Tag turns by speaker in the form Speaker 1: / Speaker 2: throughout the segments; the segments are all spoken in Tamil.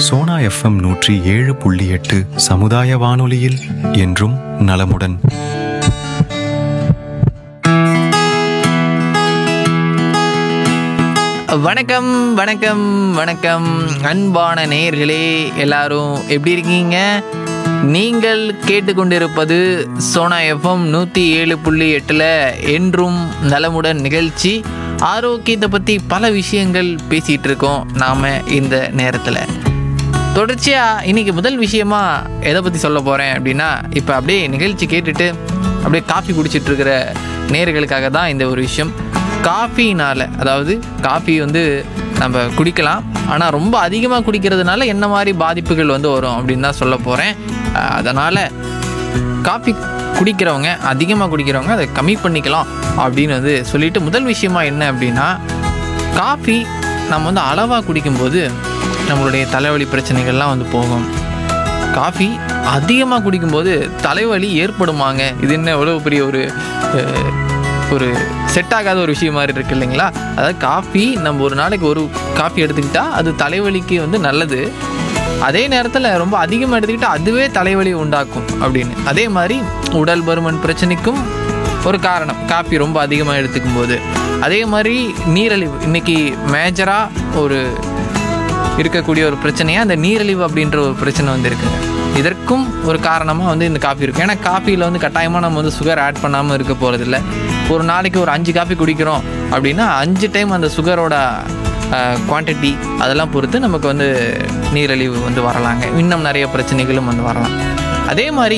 Speaker 1: சோனா எஃப்எம் நூற்றி ஏழு புள்ளி எட்டு சமுதாய வானொலியில் என்றும் நலமுடன்
Speaker 2: வணக்கம் வணக்கம் வணக்கம் அன்பான நேயர்களே எல்லாரும் எப்படி இருக்கீங்க நீங்கள் கேட்டுக்கொண்டிருப்பது சோனா எஃப்எம் நூற்றி ஏழு புள்ளி எட்டில் என்றும் நலமுடன் நிகழ்ச்சி ஆரோக்கியத்தை பற்றி பல விஷயங்கள் பேசிகிட்டு இருக்கோம் நாம் இந்த நேரத்தில் தொடர்ச்சியாக இன்னைக்கு முதல் விஷயமா எதை பற்றி சொல்ல போகிறேன் அப்படின்னா இப்போ அப்படியே நிகழ்ச்சி கேட்டுட்டு அப்படியே காஃபி குடிச்சிட்டு இருக்கிற நேர்களுக்காக தான் இந்த ஒரு விஷயம் காஃபினால் அதாவது காஃபி வந்து நம்ம குடிக்கலாம் ஆனால் ரொம்ப அதிகமாக குடிக்கிறதுனால என்ன மாதிரி பாதிப்புகள் வந்து வரும் அப்படின்னு தான் சொல்ல போகிறேன் அதனால் காஃபி குடிக்கிறவங்க அதிகமாக குடிக்கிறவங்க அதை கம்மி பண்ணிக்கலாம் அப்படின்னு வந்து சொல்லிட்டு முதல் விஷயமா என்ன அப்படின்னா காஃபி நம்ம வந்து அளவாக குடிக்கும்போது நம்மளுடைய தலைவலி பிரச்சனைகள்லாம் வந்து போகும் காஃபி அதிகமாக குடிக்கும்போது தலைவலி ஏற்படுமாங்க இது என்ன எவ்வளோ பெரிய ஒரு அஹ், ஒரு செட் ஆகாத ஒரு விஷயம் மாதிரி இருக்கு இல்லைங்களா அதாவது காஃபி நம்ம ஒரு நாளைக்கு ஒரு காஃபி எடுத்துக்கிட்டால் அது தலைவலிக்கு வந்து நல்லது அதே நேரத்தில் ரொம்ப அதிகமாக எடுத்துக்கிட்டால் அதுவே தலைவலி உண்டாக்கும் அப்படின்னு அதே மாதிரி உடல் பருமன் பிரச்சனைக்கும் ஒரு காரணம் காஃபி ரொம்ப அதிகமாக எடுத்துக்கும் போது அதே மாதிரி நீரழிவு இன்னைக்கு மேஜராக ஒரு இருக்கக்கூடிய ஒரு பிரச்சனையாக அந்த நீரிழிவு அப்படின்ற ஒரு பிரச்சனை வந்து இருக்குங்க இதற்கும் ஒரு காரணமாக வந்து இந்த காஃபி இருக்குது ஏன்னா காஃபியில் வந்து கட்டாயமாக நம்ம வந்து சுகர் ஆட் பண்ணாமல் இருக்க போகிறதில்ல ஒரு நாளைக்கு ஒரு அஞ்சு காஃபி குடிக்கிறோம் அப்படின்னா அஞ்சு டைம் அந்த சுகரோட குவான்டிட்டி அதெல்லாம் பொறுத்து நமக்கு வந்து நீரிழிவு வந்து வரலாங்க இன்னும் நிறைய பிரச்சனைகளும் வந்து வரலாம் அதே மாதிரி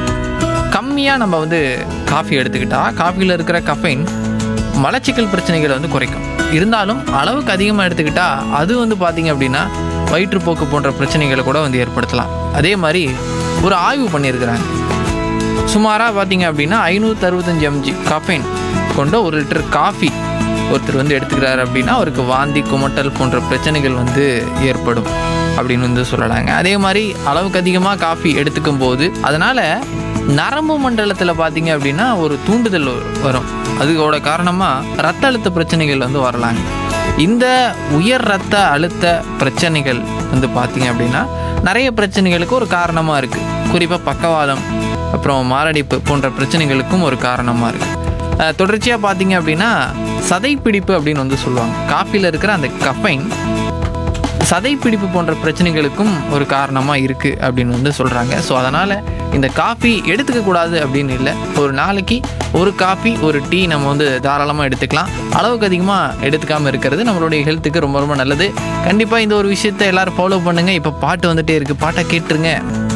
Speaker 2: கம்மியாக நம்ம வந்து காஃபி எடுத்துக்கிட்டா காஃபியில் இருக்கிற கஃபைன் மலச்சிக்கல் பிரச்சனைகளை வந்து குறைக்கும் இருந்தாலும் அளவுக்கு அதிகமாக எடுத்துக்கிட்டா அது வந்து பார்த்தீங்க அப்படின்னா வயிற்றுப்போக்கு போன்ற பிரச்சனைகளை கூட வந்து ஏற்படுத்தலாம் அதே மாதிரி ஒரு ஆய்வு பண்ணியிருக்கிறாங்க சுமாராக பார்த்தீங்க அப்படின்னா ஐநூற்றி அறுபத்தஞ்சு எம்ஜி காஃபைன் கொண்ட ஒரு லிட்டர் காஃபி ஒருத்தர் வந்து எடுத்துக்கிறாரு அப்படின்னா அவருக்கு வாந்தி குமட்டல் போன்ற பிரச்சனைகள் வந்து ஏற்படும் அப்படின்னு வந்து சொல்லலாங்க அதே மாதிரி அளவுக்கு அதிகமாக காஃபி எடுத்துக்கும் போது அதனால் நரம்பு மண்டலத்தில் பார்த்தீங்க அப்படின்னா ஒரு தூண்டுதல் வரும் அதுக்கோட காரணமாக ரத்த அழுத்த பிரச்சனைகள் வந்து வரலாங்க இந்த உயர் ரத்த அழுத்த பிரச்சனைகள் வந்து பார்த்தீங்க அப்படின்னா நிறைய பிரச்சனைகளுக்கு ஒரு காரணமாக இருக்குது குறிப்பாக பக்கவாதம் அப்புறம் மாரடைப்பு போன்ற பிரச்சனைகளுக்கும் ஒரு காரணமாக இருக்குது தொடர்ச்சியாக பார்த்தீங்க அப்படின்னா சதைப்பிடிப்பு அப்படின்னு வந்து சொல்லுவாங்க காஃபியில் இருக்கிற அந்த கஃபைன் சதைப்பிடிப்பு போன்ற பிரச்சனைகளுக்கும் ஒரு காரணமாக இருக்குது அப்படின்னு வந்து சொல்கிறாங்க ஸோ அதனால் இந்த காஃபி எடுத்துக்கக்கூடாது அப்படின்னு இல்லை ஒரு நாளைக்கு ஒரு காஃபி ஒரு டீ நம்ம வந்து தாராளமாக எடுத்துக்கலாம் அளவுக்கு அதிகமாக எடுத்துக்காமல் இருக்கிறது நம்மளுடைய ஹெல்த்துக்கு ரொம்ப ரொம்ப நல்லது கண்டிப்பாக இந்த ஒரு விஷயத்தை எல்லாரும் ஃபாலோ பண்ணுங்கள் இப்போ பாட்டு வந்துட்டே இருக்குது பாட்டை கேட்டுருங்க